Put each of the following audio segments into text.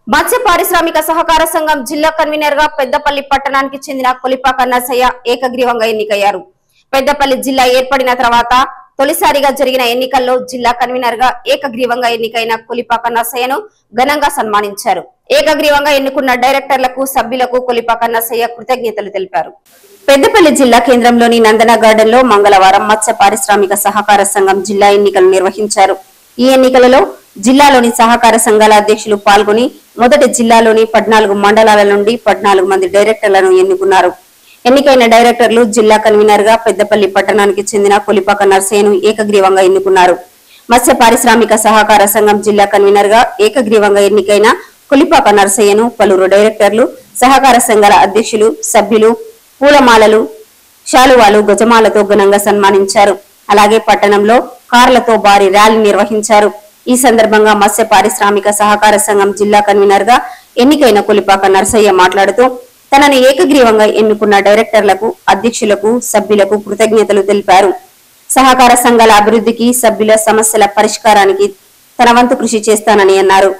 మత్స్య పారిశ్రామిక సహకార సంఘం జిల్లా కన్వీనర్ గా పెద్దపల్లి పట్టణానికి చెందిన కొలిపాక నర్సయ్య ఏకగ్రీవంగా ఎన్నికయ్యారు పెద్దపల్లి జిల్లా ఏర్పడిన తర్వాత తొలిసారిగా జరిగిన ఎన్నికల్లో జిల్లా కన్వీనర్ గా ఏకగ్రీవంగా ఎన్నికైన కొలిపాక నర్సయ్యను ఘనంగా సన్మానించారు ఏకగ్రీవంగా ఎన్నుకున్న డైరెక్టర్లకు సభ్యులకు కొలిపాక నర్సయ్య కృతజ్ఞతలు తెలిపారు పెద్దపల్లి జిల్లా కేంద్రంలోని నందన గార్డెన్ లో మంగళవారం మత్స్య పారిశ్రామిక సహకార సంఘం జిల్లా ఎన్నికలు నిర్వహించారు ఈ ఎన్నికలలో జిల్లాలోని సహకార సంఘాల అధ్యక్షులు పాల్గొని మొదటి జిల్లాలోని పద్నాలుగు మండలాల నుండి పద్నాలుగు మంది డైరెక్టర్లను ఎన్నుకున్నారు ఎన్నికైన డైరెక్టర్లు జిల్లా కన్వీనర్ గా పెద్దపల్లి పట్టణానికి చెందిన కొలిపాక నర్సేను ఏకగ్రీవంగా ఎన్నుకున్నారు మత్స్య పారిశ్రామిక సహకార సంఘం జిల్లా కన్వీనర్ గా ఏకగ్రీవంగా ఎన్నికైన కొలిపాక నర్సయ్యను పలువురు డైరెక్టర్లు సహకార సంఘాల అధ్యక్షులు సభ్యులు పూలమాలలు శాలువాలు గజమాలతో ఘనంగా సన్మానించారు అలాగే పట్టణంలో కార్లతో భారీ ర్యాలీ నిర్వహించారు ఈ సందర్భంగా మత్స్య పారిశ్రామిక సహకార సంఘం జిల్లా కన్వీనర్ గా ఎన్నికైన కొలిపాక నర్సయ్య మాట్లాడుతూ తనను ఏకగ్రీవంగా ఎన్నుకున్న డైరెక్టర్లకు అధ్యక్షులకు సభ్యులకు కృతజ్ఞతలు తెలిపారు సహకార సంఘాల అభివృద్ధికి సభ్యుల సమస్యల పరిష్కారానికి తన వంతు కృషి చేస్తానని అన్నారు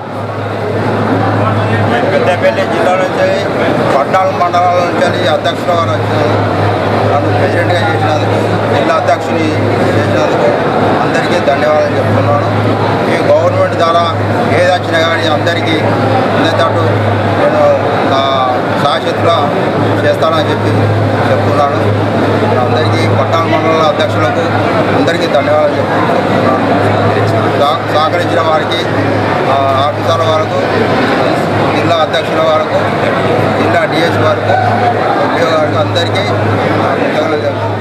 పెద్దపల్లి జిల్లా నుంచి పద్నాలుగు మండలాల నుంచి అధ్యక్షుల వారు వచ్చినారు నన్ను ప్రెసిడెంట్గా చేసినందుకు జిల్లా అధ్యక్షుని చేసినందుకు అందరికీ ధన్యవాదాలు చెప్తున్నాను ఈ గవర్నమెంట్ ద్వారా ఏది వచ్చినా కానీ అందరికీ అందేటట్టు నేను నా శాశ్వతగా చేస్తానని చెప్పి చెప్తున్నాను అందరికీ పద్నాలుగు మండలాల అధ్యక్షులకు అందరికీ ధన్యవాదాలు చెప్తున్నాను సహ- సహకరించిన వారికి ఆ, ఆఫీసర్ల వరకు జిల్లా అధ్యక్షుల వరకు జిల్లా డిఎస్ వరకు ఎంపీఓ వరకు అందరికీ నా కృతజ్ఞతలు చెప్తున్నాను.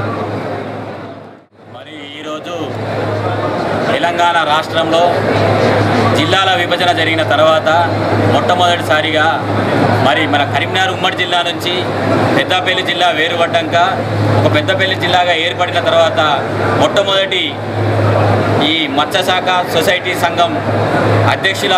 మరి ఈరోజు తెలంగాణ రాష్ట్రంలో జిల్లాల విభజన జరిగిన తర్వాత మొట్టమొదటిసారిగా మరి మన కరీంనగర్ ఉమ్మడి జిల్లా నుంచి పెద్దపల్లి జిల్లా వేరుపడ్డాక ఒక పెద్దపల్లి జిల్లాగా ఏర్పడిన తర్వాత మొట్టమొదటి ఈ మత్స్యశాఖ సొసైటీ సంఘం అధ్యక్షుల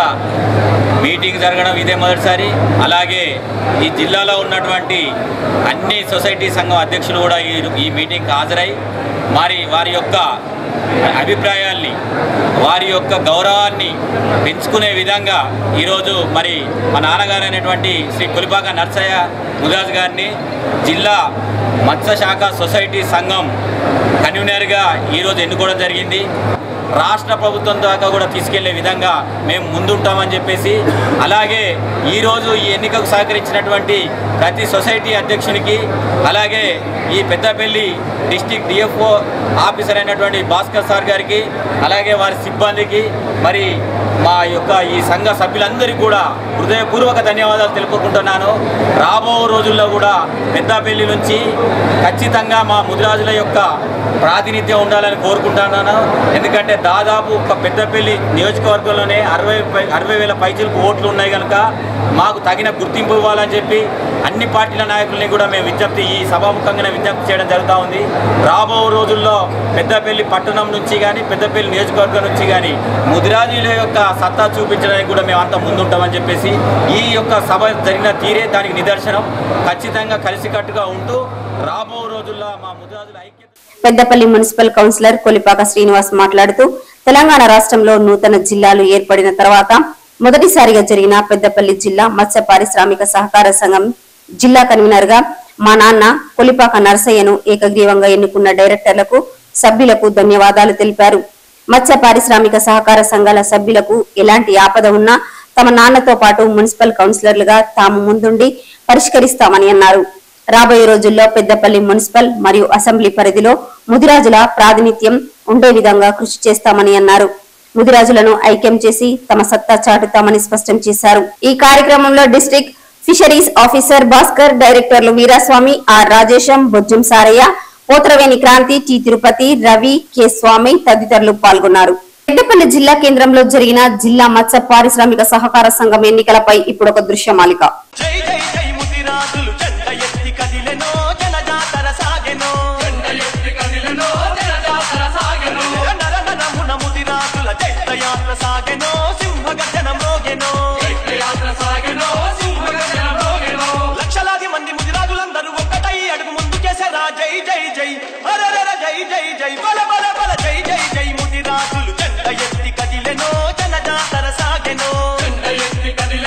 మీటింగ్ జరగడం ఇదే మొదటిసారి అలాగే ఈ జిల్లాలో ఉన్నటువంటి అన్ని సొసైటీ సంఘం అధ్యక్షులు కూడా ఈ ఈ మీటింగ్కి హాజరై మరి వారి యొక్క అభిప్రాయాల్ని వారి యొక్క గౌరవాన్ని పెంచుకునే విధంగా ఈరోజు మరి మా నాన్నగారు అయినటువంటి శ్రీ కొలిపాక నర్సయ్య ముదాజ్ గారిని జిల్లా మత్స్యశాఖ సొసైటీ సంఘం కన్వీనర్గా ఈరోజు ఎన్నుకోవడం జరిగింది రాష్ట్ర ప్రభుత్వం దాకా కూడా తీసుకెళ్లే విధంగా మేము ముందుంటామని చెప్పేసి అలాగే ఈరోజు ఈ ఎన్నికకు సహకరించినటువంటి ప్రతి సొసైటీ అధ్యక్షునికి అలాగే ఈ పెద్దపల్లి డిస్టిక్ డిఎఫ్ఓ ఆఫీసర్ అయినటువంటి భాస్కర్ సార్ గారికి అలాగే వారి సిబ్బందికి మరి మా యొక్క ఈ సంఘ సభ్యులందరికీ కూడా హృదయపూర్వక ధన్యవాదాలు తెలుపుకుంటున్నాను రాబో రోజుల్లో కూడా పెద్దపల్లి నుంచి ఖచ్చితంగా మా ముదిరాజుల యొక్క ప్రాతినిధ్యం ఉండాలని కోరుకుంటున్నాను ఎందుకంటే దాదాపు ఒక పెద్దపల్లి నియోజకవర్గంలోనే అరవై పై- అరవై వేల పైచలకు ఓట్లు ఉన్నాయి కనుక మాకు తగిన గుర్తింపు ఇవ్వాలని చెప్పి అన్ని పార్టీల నాయకుల్ని కూడా మేము విజ్ఞప్తి ఈ సభాముఖంగానే విజ్ఞప్తి చేయడం జరుగుతూ ఉంది రాబో రోజుల్లో పెద్దపల్లి పట్టణం నుంచి కానీ పెద్దపల్లి నియోజకవర్గం నుంచి కానీ ముదిరాజుల యొక్క సత్తా చూపించడానికి కూడా మేము అంతా ముందుంటామని చెప్పేసి ఈ యొక్క సభ జరిగిన తీరే దానికి నిదర్శనం ఖచ్చితంగా కలిసికట్టుగా ఉంటూ రాబో రోజుల్లో మా ముదిరాజుల ఐక్యత పెద్దపల్లి మున్సిపల్ కౌన్సిలర్ కొలిపాక శ్రీనివాస్ మాట్లాడుతూ తెలంగాణ రాష్ట్రంలో నూతన జిల్లాలు ఏర్పడిన తర్వాత మొదటిసారిగా జరిగిన పెద్దపల్లి జిల్లా మత్స్య పారిశ్రామిక సహకార సంఘం జిల్లా కన్వీనర్ గా మా నాన్న కొలిపాక నరసయ్యను ఏకగ్రీవంగా ఎన్నుకున్న డైరెక్టర్లకు సభ్యులకు ధన్యవాదాలు తెలిపారు మత్స్య పారిశ్రామిక సహకార సంఘాల సభ్యులకు ఎలాంటి ఆపద ఉన్నా తమ నాన్నతో పాటు మున్సిపల్ కౌన్సిలర్లుగా తాము ముందుండి పరిష్కరిస్తామని అన్నారు రాబోయే రోజుల్లో పెద్దపల్లి మున్సిపల్ మరియు అసెంబ్లీ పరిధిలో ముదిరాజుల ప్రాతినిధ్యం ఉండే విధంగా కృషి చేస్తామని అన్నారు ముదిరాజులను ఐక్యం చేసి తమ సత్తా చాటుతామని స్పష్టం చేశారు ఈ కార్యక్రమంలో డిస్ట్రిక్ట్ ఫిషరీస్ ఆఫీసర్ భాస్కర్ డైరెక్టర్లు Veeraswamy R Rajesham Bojjam Sarayya Pothraveni Kranthi T Tirupati Ravi K Swamy తదితరులు పాల్గొన్నారు పెద్దపల్లి జిల్లా కేంద్రంలో జరిగిన జిల్లా మత్స్య పారిశ్రామిక సహకార సంఘం ఎన్నికలపై ఇప్పుడు ఒక దృశ్యమాలిక జై జై జై ముదిరాజులు జెండ ఎత్తి కదిలెనో జనజాతర సాగెనో జెండ ఎత్తి కదిలెనో జనజాతర సాగెనో నర నరమున ముదిరాజుల జైత్ర యాత్ర సాగెనో సింహగర్జన మ్రోగెనో జైత్ర యాత్ర సాగెనో సింహగర్జన మ్రోగెనో లక్షలాది మంది ముదిరాజులందరూ ఒక్కటై అడుగు ముందుకేసరా జై జై జై అరరర జై జై జై బల బల బల జై జై జై ముదిరాజులు జెండ ఎత్తి కదిలెనో జనజాతర సాగెనో జెండ ఎత్తి కదిలెనో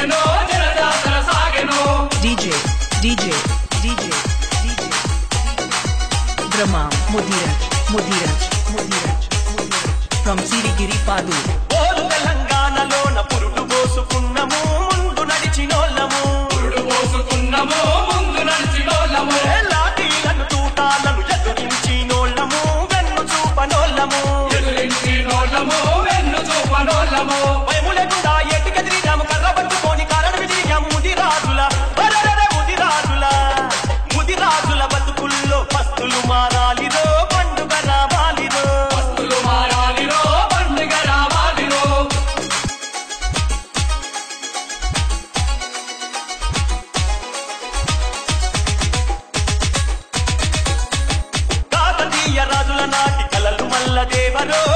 కాదు ఓరు తెలంగాణలోన పురుడు పోసుకున్నము ముందు నడిచినోళ్ళము పురుడు పోసుకున్నము ముందు నడిచినోళ్ళము లాఠీలను తూటాలను ఎదురించినోళ్ళము వెన్ను చూపనోళ్ళము ఎదురించినోళ్ళము వెన్ను చూపనోళ్ళము భయము లేకుండా ఎటుకెదిరిగాము కర్ర పట్టుకొని కారణ విజయం ముదిరాజుల అరెరెరె ముదిరాజుల ముదిరాజుల బతుకుల్లో పస్తులు మారాలిరో పండుగ రావాలిరో పస్తులు మారాలిరో పండుగ రావాలిరో కాకతీయ రాజుల నాటి కలలు మల్ల దేవరో